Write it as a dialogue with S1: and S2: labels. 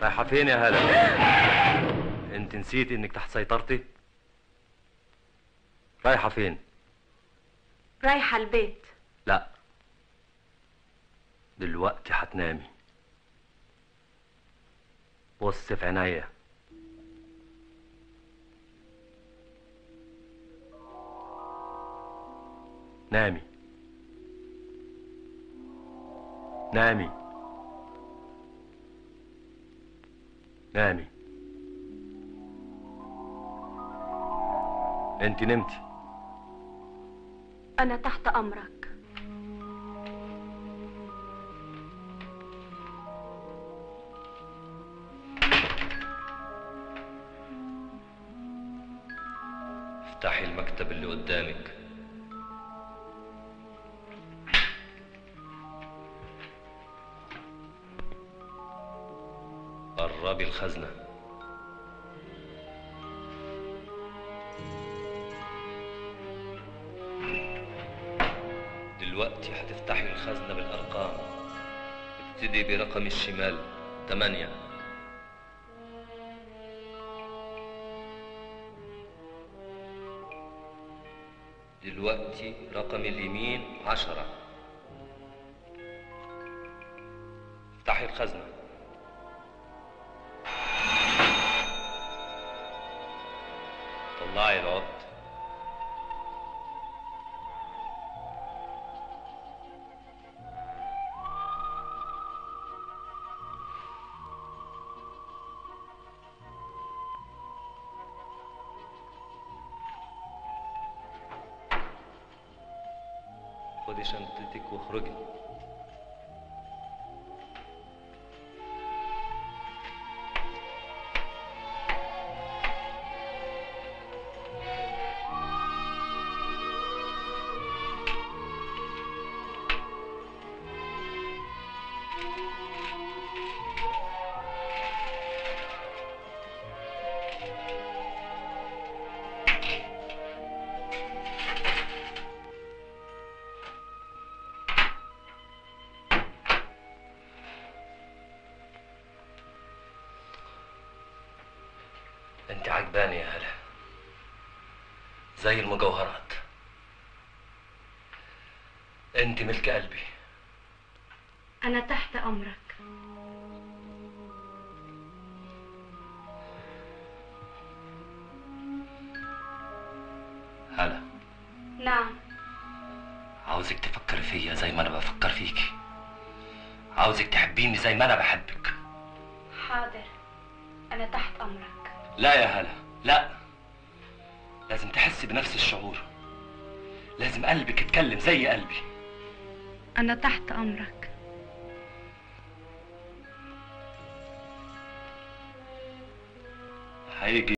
S1: رايحة فين يا هلا؟ انت نسيتي انك تحت سيطرتي؟ رايحة فين؟
S2: رايحة البيت
S1: لا دلوقتي هتنامي بص في عينيا نامي نامي نامي انت نمتي
S2: أنا تحت أمرك
S1: افتحي المكتب اللي قدامك قربي الخزنة دلوقتي هتفتحي الخزنة بالأرقام ابتدي برقم الشمال تمانية دلوقتي رقم اليمين عشرة افتحي الخزنة طلعي العقد خدي شنطتك واخرجي انت عجباني يا هلا زي المجوهرات انت ملك قلبي
S2: أنا تحت أمرك
S1: هلا
S2: نعم
S1: عاوزك تفكري فيا زي ما انا بفكر فيكي عاوزك تحبيني زي ما انا بحبك
S2: حاضر أنا تحت أمرك
S1: لا يا هلا لا لازم تحسي بنفس الشعور لازم قلبك يتكلم زي قلبي
S2: أنا تحت أمرك
S1: هيجي